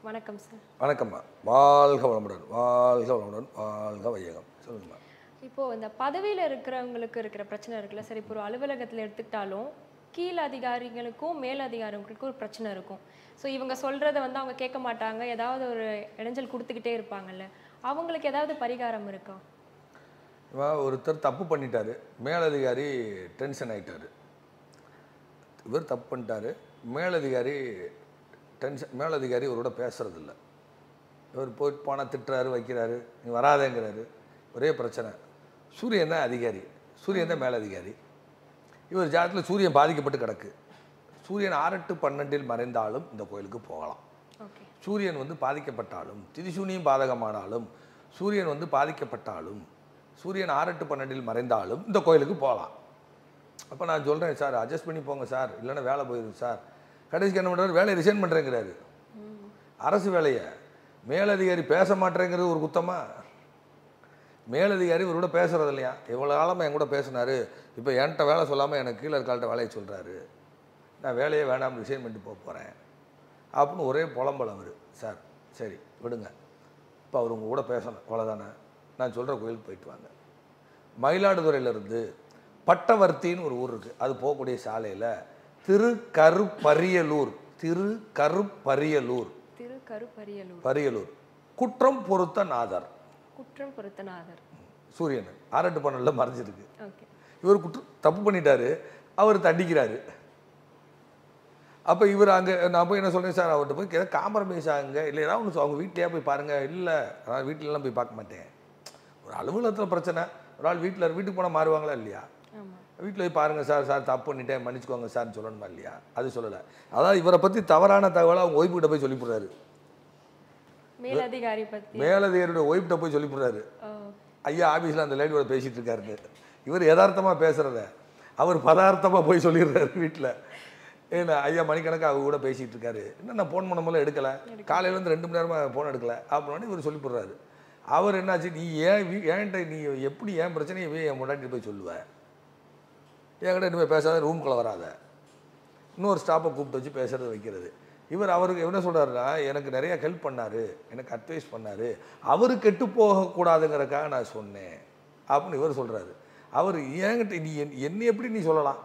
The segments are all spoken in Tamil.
வணக்கம் சார் வணக்கம்மா வாழ்க வளமுடன் வாழ்க வளமுடன் வாழ்க வையகம் சொல்லுங்கம்மா இப்போ இந்த பதவியில் இருக்கிறவங்களுக்கு இருக்கிற பிரச்சனை இருக்குல்ல சரி இப்போ ஒரு அலுவலகத்தில் எடுத்துக்கிட்டாலும் கீழ் அதிகாரிகளுக்கும் மேல் அதிகாரிகளுக்கும் ஒரு பிரச்சனை இருக்கும் ஸோ இவங்க சொல்கிறத வந்து அவங்க கேட்க மாட்டாங்க ஏதாவது ஒரு இடைஞ்சல் கொடுத்துக்கிட்டே இருப்பாங்கல்ல அவங்களுக்கு ஏதாவது பரிகாரம் இருக்கா இவன் ஒருத்தர் தப்பு பண்ணிட்டாரு மேலதிகாரி டென்ஷன் ஆயிட்டாரு இவர் தப்பு பண்ணிட்டாரு மேலதிகாரி டென்ஷன் மேலதிகாரி இவரோட பேசுறதில்ல இவர் போய் போனால் திட்டுறாரு வைக்கிறாரு நீ வராதேங்கிறாரு ஒரே பிரச்சனை சூரியன் தான் அதிகாரி சூரியன் தான் மேலதிகாரி இவர் ஜாதகத்தில் சூரியன் பாதிக்கப்பட்டு கிடக்கு சூரியன் ஆறு டு பன்னெண்டில் மறைந்தாலும் இந்த கோயிலுக்கு போகலாம் ஓகே சூரியன் வந்து பாதிக்கப்பட்டாலும் திதிசூனியும் பாதகமானாலும் சூரியன் வந்து பாதிக்கப்பட்டாலும் சூரியன் ஆறு எட்டு பன்னெண்டில் மறைந்தாலும் இந்த கோயிலுக்கு போகலாம் அப்போ நான் சொல்கிறேன் சார் அட்ஜஸ்ட் பண்ணி போங்க சார் இல்லைன்னா வேலை போயிடும் சார் கடைசிக்கு என்ன பண்ணுறாரு வேலையை ரிசைன் பண்ணுறேங்கிறாரு அரசு வேலையை மேலதிகாரி பேச மாட்டேங்கிறது ஒரு குத்தமா மேலதிகாரி இவரோட பேசுறது இல்லையா இவ்வளோ காலமாக என் கூட பேசினாரு இப்போ என்கிட்ட வேலை சொல்லாமல் எனக்கு கீழே இருக்காள்கிட்ட வேலையை சொல்கிறாரு நான் வேலையே வேணாம் ரிசைன் பண்ணிட்டு போக போகிறேன் அப்படின்னு ஒரே புலம்பல் அவர் சார் சரி விடுங்க இப்போ அவர் உங்கள் கூட பேசணும் அவ்வளோதானே நான் சொல்கிற கோயிலுக்கு போயிட்டு வாங்க மயிலாடுதுறையிலேருந்து பட்டவர்த்தின்னு ஒரு ஊர் இருக்குது அது போகக்கூடிய சாலையில் திருக்கருப்பரியலூர் திருக்கருப்பரியலூர் திரு கருப்பரியலூர் பரியலூர் குற்றம் பொறுத்த நாதர் குற்றம் பொருத்தநாதர் சூரியன் ஆரட்டு பன்னெண்டில் மறைஞ்சிருக்கு ஓகே இவர் குற்றம் தப்பு பண்ணிட்டாரு அவர் தண்டிக்கிறாரு அப்போ இவர் அங்கே நான் போய் என்ன சொல்றேன் சார் அவர்கிட்ட போய் ஏதாவது காம்ப்ரமைஸ் ஆகுங்க இல்லை ஏதாவது ஒன்று அவங்க வீட்லயே போய் பாருங்கள் இல்லை நான் வீட்டிலலாம் போய் பார்க்க மாட்டேன் ஒரு அலுவலகத்தில் பிரச்சனை ஒரு ஆள் வீட்டில் வீட்டுக்கு போனால் மாறுவாங்களா இல்லையா ஆமாம் வீட்டில் போய் பாருங்கள் சார் சார் தப்பு பண்ணிட்டேன் மன்னிச்சுக்கோங்க சார்னு சொல்லணுமா இல்லையா அது சொல்லலை அதாவது இவரை பற்றி தவறான தகவலை அவங்க ஒய்ஃபுக்கிட்ட போய் சொல்லிவிடுறாரு மேலதிகாரி பற்றி மேலதிகாரியோட ஒய்ஃப்கிட்ட போய் சொல்லிவிடுறாரு ஓ ஐயா ஆஃபீஸில் அந்த லேடியோட பேசிகிட்டு இருக்காருன்னு இவர் யதார்த்தமாக பேசுகிறத அவர் பதார்த்தமாக போய் சொல்லிடுறாரு வீட்டில் ஏன்னா ஐயா மணிக்கணக்காக அவங்க கூட பேசிகிட்டு இருக்காரு என்ன நான் ஃபோன் பண்ணும்போது எடுக்கலை காலையிலேருந்து ரெண்டு மணி நேரமாக ஃபோன் எடுக்கலை அப்படின்னு இவர் சொல்லி போடுறாரு அவர் என்னாச்சு நீ ஏன் வீ ஏன்ட்ட நீ எப்படி ஏன் பிரச்சனையை போய் என் முன்னாடி போய் சொல்லுவ என்கிட்ட இனிமேல் பேசாத ரூம்குள்ளே வராத இன்னொரு ஸ்டாப்பை கூப்பிட்டு வச்சு பேசுறது வைக்கிறது இவர் அவருக்கு என்ன சொல்றாருன்னா எனக்கு நிறைய ஹெல்ப் பண்ணாரு எனக்கு அட்வைஸ் பண்ணாரு அவரு கெட்டு போகக்கூடாதுங்கிறதுக்காக நான் சொன்னேன் அப்படின்னு இவர் சொல்றாரு அவர் என்கிட்ட நீ என்- என்னை எப்படி நீ சொல்லலாம்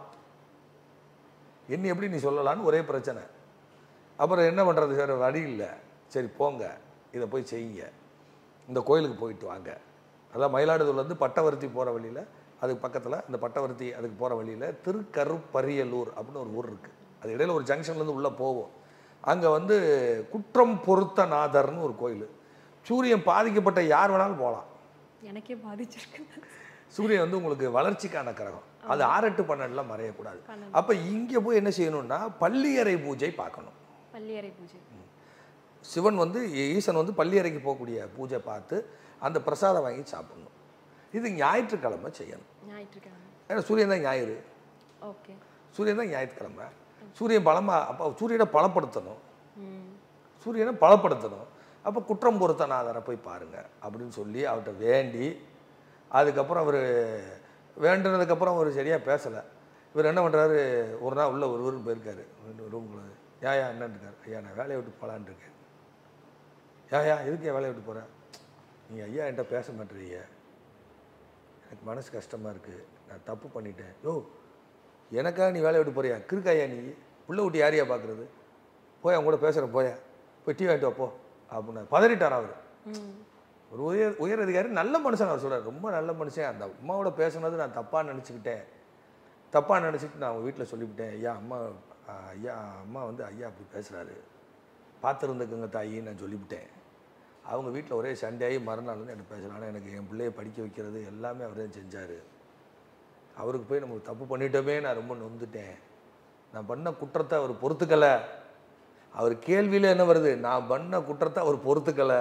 என்னை எப்படி நீ சொல்லலாம்னு ஒரே பிரச்சனை அப்புறம் என்ன பண்ணுறது சார் வழி இல்லை சரி போங்க இதை போய் செய்யுங்க இந்த கோயிலுக்கு போயிட்டு வாங்க அதான் மயிலாடுதுறையிலேருந்து பட்டவர்த்தி போகிற வழியில் அதுக்கு பக்கத்தில் அந்த பட்டவர்த்தி அதுக்கு போகிற வழியில் திருக்கருப்பரியலூர் அப்படின்னு ஒரு ஊர் இருக்குது அது இடையில ஒரு ஜங்ஷன்லேருந்து உள்ளே போவோம் அங்கே வந்து குற்றம் பொருத்த நாதர்னு ஒரு கோயில் சூரியன் பாதிக்கப்பட்ட யார் வேணாலும் போகலாம் எனக்கே பாதிச்சிருக்கு சூரியன் வந்து உங்களுக்கு வளர்ச்சிக்கான கிரகம் அது ஆறு எட்டு பன்னெண்டுல மறையக்கூடாது பன்னெண்டு. அப்போ இங்கே போய் என்ன செய்யணும்னா பள்ளியறை பூஜை பார்க்கணும் பள்ளியறை பூஜை சிவன் வந்து ஈசன் வந்து பள்ளியறைக்கு போகக்கூடிய பூஜை பார்த்து அந்த பிரசாதம் வாங்கி சாப்பிடணும் இது ஞாயிற்றுக்கிழமை செய்யணும் ஞாயிற்றுக்கிழமை ஏன்னா சூரியன் தான் ஞாயிறு ஓகே சூரியன் தான் ஞாயிற்றுக்கிழமை சூரியன் பலமா அப்போ சூரியனை பலப்படுத்தணும் ம் சூரியனை பலப்படுத்தணும் அப்போ குற்றம் பொருத்தநாதரை போய் பாருங்க அப்படின்னு சொல்லி அவர்கிட்ட வேண்டி அதுக்கப்புறம் அவர் வேண்டுனதுக்கப்புறம் அவர் சரியாக பேசலை இவர் என்ன பண்ணுறாரு ஒரு நாள் உள்ள ஒரு ஊருக்கு போயிருக்காரு ரூம்குள்ள ஏன் ஏன் என்னன்னு இருக்காரு ஐயா நான் வேலையை விட்டு போகலான்னு இருக்கேன் ஏன் ஏன் எதுக்கு என் வேலையை விட்டு போகிறேன் நீங்கள் ஐயா என்கிட்ட பேச மாட்டேறீங்க எனக்கு மனசு கஷ்டமாக இருக்குது நான் தப்பு பண்ணிட்டேன் யோ எனக்காக நீ வேலையை விட்டு போறியா கிறுக்காயா நீ உள்ள விட்டு யாரையா பார்க்குறது போய் அவங்க கூட பேசுகிற போயா போய் டீ வாங்கிட்டு வா போ அப்படின்னு பதறிட்டார் அவர் ம் ஒரு உயர் உயர் அதிகாரி நல்ல மனுஷன் அவர் சொல்றாரு ரொம்ப நல்ல மனுஷன் அந்த அம்மாவோட பேசுனது நான் தப்பாக நினச்சிக்கிட்டேன் தப்பாக நினச்சிட்டு நான் அவங்க வீட்டில் சொல்லிவிட்டேன் ஐயா அம்மா ஆ, ஐயா அம்மா வந்து ஐயா அப்படி பேசுகிறாரு பார்த்துருந்துக்குங்க தாயி நான் சொல்லிவிட்டேன் அவங்க வீட்டில் ஒரே சண்டையாகி மறுநாள் வந்து எனக்கு பேசுகிறாங்க ஆனால் எனக்கு என் பிள்ளையை படிக்க வைக்கிறது எல்லாமே அவர் தான் செஞ்சார் அவருக்கு போய் நம்ம தப்பு பண்ணிட்டோமே நான் ரொம்ப நொந்துட்டேன் நான் பண்ண குற்றத்தை அவர் பொறுத்துக்கலை அவர் கேள்வியில் என்ன வருது நான் பண்ண குற்றத்தை அவர் பொறுத்துக்கலை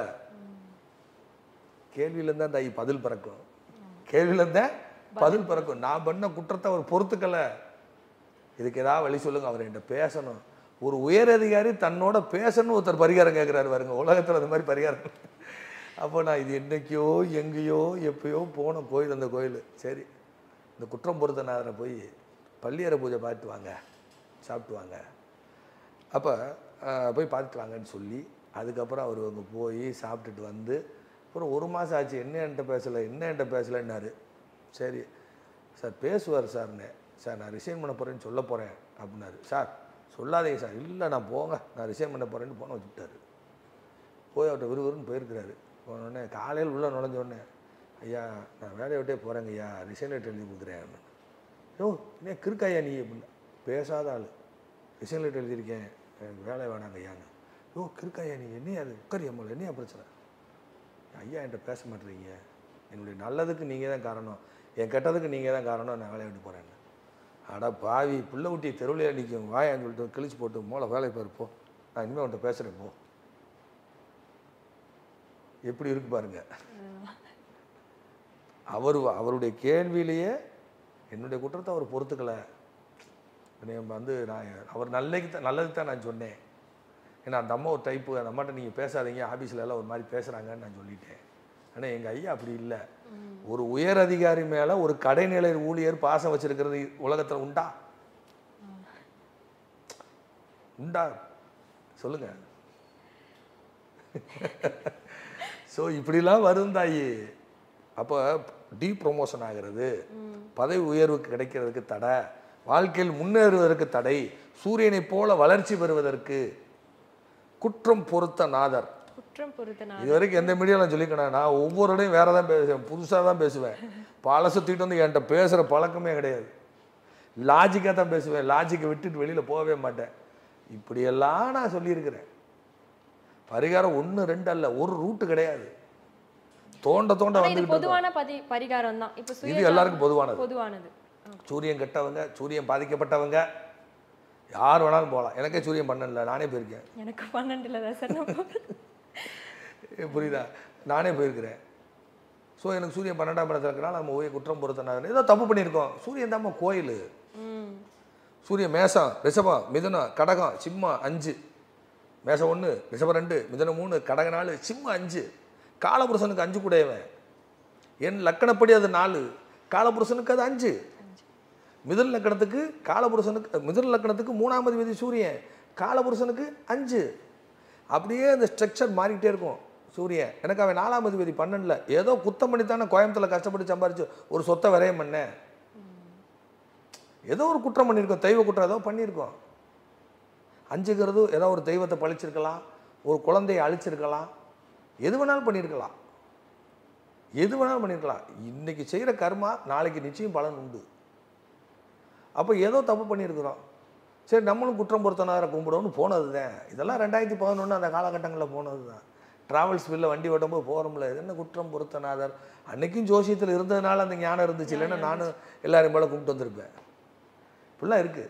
கேள்வியிலேருந்து தான் தாய் பதில் பிறக்கும் கேள்வியிலேருந்து பதில் பிறக்கும் நான் பண்ண குற்றத்தை அவர் பொறுத்துக்கல இதுக்கு ஏதாவது வழி சொல்லுங்க அவர் என்கிட்ட பேசணும் ஒரு உயர் அதிகாரி தன்னோட பேசணும் ஒருத்தர் பரிகாரம் கேட்குறாரு பாருங்க உலகத்தில் அந்த மாதிரி பரிகாரம் அப்போ நான் இது என்னைக்கோ எங்கேயோ எப்பயோ போன கோயில் அந்த கோயில் சரி இந்த குற்றம் பொருத்தநாதரை போய் பள்ளியறை பூஜை பார்த்துட்டு வாங்க சாப்பிட்டு வாங்க அப்போ போய் பார்த்துட்டு வாங்கன்னு சொல்லி அதுக்கப்புறம் அவர் அங்கே போய் சாப்பிட்டுட்டு வந்து அப்புறம் ஒரு மாதம் ஆச்சு என்ன என்கிட்ட பேசலை என்ன என்கிட்ட பேசலைன்னாரு சரி சார் பேசுவார் சார்னு சார் நான் ரிசைன் பண்ண போகிறேன்னு சொல்ல போகிறேன் அப்படின்னாரு சார் சொல்லாதீங்க சார் இல்லை நான் போங்க நான் ரிசைன் பண்ண போகிறேன்னு போன வச்சுட்டாரு போய் அவர்கிட்ட விறுவிறுன்னு போயிருக்கிறாரு போனோடனே காலையில் உள்ளே நுழைஞ்ச உடனே ஐயா நான் வேலையை விட்டே போகிறேங்க ஐயா ரிசைன் லெட்டர் எழுதி கொடுக்குறேன் யோ என்ன கிறுக்காயா நீ அப்படின்னு பேசாத ஆள் ரிசைன் லெட்டர் எழுதியிருக்கேன் எனக்கு வேலை வேணாங்க ஐயான்னு யோ கிறுக்காயா நீ என்னையா அது உட்காரியம்மா என்னையா பிரச்சனை ஐயா என்கிட்ட பேச மாட்டேறீங்க என்னுடைய நல்லதுக்கு நீங்கள் தான் காரணம் என் கெட்டதுக்கு நீங்கள் தான் காரணம் நான் வேலையை விட்டு போகிறேன்னு அட பாவி புள்ள ஊட்டி தெருவிலே நிற்கும் வாயான்னு சொல்லிட்டு கிழிச்சு போட்டு மூளை வேலையை பாரு போ நான் இனிமேல் உன்ட்ட பேசுகிறேன் போ எப்படி இருக்கு பாருங்க அவர் அவருடைய கேள்வியிலேயே என்னுடைய குற்றத்தை அவர் பொறுத்துக்கல என்னை வந்து நான் அவர் நல்லதுக்கு தான் நல்லதுக்கு தான் நான் சொன்னேன் ஏன்னா அந்த அம்மா ஒரு டைப்பு அந்த அம்மாட்ட நீங்கள் பேசாதீங்க ஆஃபீஸில் எல்லாம் ஒரு மாதிரி பேசுகிறாங்கன்னு நான் சொல்லிட்டேன் ஆனால் எங்கள் ஐயா அப்படி இல்லை ஒரு உயர் அதிகாரி மேலே ஒரு கடைநிலை ஊழியர் பாசம் வச்சிருக்கிறது உலகத்தில் உண்டா உண்டா சொல்லுங்க ஸோ இப்படிலாம் வரும் தாயி அப்போ டீ ப்ரொமோஷன் ஆகிறது பதவி உயர்வுக்கு கிடைக்கிறதுக்கு தடை வாழ்க்கையில் முன்னேறுவதற்கு தடை சூரியனைப் போல வளர்ச்சி பெறுவதற்கு குற்றம் பொறுத்த நாதர் குற்றம் பொறுத்த நான் இது வரைக்கும் எந்த மீடியாவில் சொல்லிக்கணும் நான் ஒவ்வொரு இடையும் வேற தான் பேசுவேன் சுத்திட்டு தான் பேசுவேன் பழச தூக்கிட்டு வந்து என்கிட்ட பேசுகிற பழக்கமே கிடையாது லாஜிக்காக தான் பேசுவேன் லாஜிக்கை விட்டுட்டு வெளியில் போகவே மாட்டேன் இப்படியெல்லாம் நான் சொல்லியிருக்கிறேன் பரிகாரம் ஒன்று ரெண்டு அல்ல ஒரு ரூட்டு கிடையாது தோண்ட தோண்ட ஆனா இது வந்துக்கிட்டு பொதுவான பதி பரிகாரம் தான் இப்போ இது எல்லாருக்கும் பொதுவானது பொதுவானது சூரியன் கெட்டவங்க சூரியன் பாதிக்கப்பட்டவங்க யார் வேணாலும் போகலாம் எனக்கே சூரியன் பண்ணல நானே போயிருக்கேன் எனக்கு பன்னெண்டுல தான் சார் நான் போறேன். புரியுதா நானே போயிருக்கிறேன் ஸோ எனக்கு சூரியன் பன்னெண்டாம் இடத்துல இருக்கனால நம்ம போய் குற்றம் பொறுத்தனால ஏதோ தப்பு பண்ணியிருக்கோம் சூரியன் தாம்மா கோயில் ம் சூரியன் மேசம் ரிஷபம் மிதுனம் கடகம் சிம்மம் அஞ்சு மேசம் ஒன்று ரிஷபம் ரெண்டு மிதுனம் மூணு கடக நாலு சிம்மம் அஞ்சு காலபுருஷனுக்கு அஞ்சு கூடையவன் என் லக்கணப்படி அது நாலு காலபுருஷனுக்கு அது அஞ்சு மிதுன லக்கணத்துக்கு காலபுருஷனுக்கு மிதுன லக்கணத்துக்கு மூணாம் அதிபதி சூரியன் காலபுருஷனுக்கு அஞ்சு அப்படியே அந்த ஸ்ட்ரக்சர் மாறிக்கிட்டே இருக்கும் சூரியன் எனக்கு அவன் நாலாம் அதிபதி பன்னெண்டில் ஏதோ குத்தம் பண்ணி தானே கோயம்புத்தூர்ல கஷ்டப்பட்டு சம்பாரிச்சு ஒரு சொத்தை விரயம் பண்ணேன் ஏதோ ஒரு குற்றம் பண்ணியிருக்கோம் தெய்வ குற்றம் ஏதோ பண்ணியிருக்கோம் அஞ்சுக்கிறது ஏதோ ஒரு தெய்வத்தை பழிச்சிருக்கலாம் ஒரு குழந்தையை அழிச்சிருக்கலாம் எது வேணாலும் பண்ணியிருக்கலாம் எது வேணாலும் பண்ணியிருக்கலாம் இன்னைக்கு செய்கிற கர்மா நாளைக்கு நிச்சயம் பலன் உண்டு அப்போ ஏதோ தப்பு பண்ணியிருக்கிறோம் சரி நம்மளும் குற்றம் பொருத்தனாரை கும்பிடணும்னு போனது தான் இதெல்லாம் ரெண்டாயிரத்தி பதினொன்று அந்த காலகட்டங்களில் போனது தான் ட்ராவல்ஸ் பில்ல வண்டி ஓட்டும்போது போகிறோம்ல இது என்ன குற்றம் பொருத்தநாதர் அன்னைக்கும் ஜோசியத்தில் இருந்ததுனால அந்த ஞானம் இருந்துச்சு இல்லைன்னா நானும் எல்லாரையும் மேலே கும்பிட்டு வந்திருப்பேன் இப்படிலாம் இருக்குது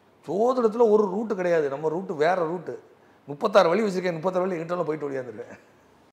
ஜோதிடத்தில் ஒரு ரூட்டு கிடையாது நம்ம ரூட்டு வேறு ரூட்டு முப்பத்தாறு வழி வச்சுருக்கேன் முப்பத்தாறு வழி எங்கிட்டலாம் போயிட்டு ஓடியாந்துருவேன்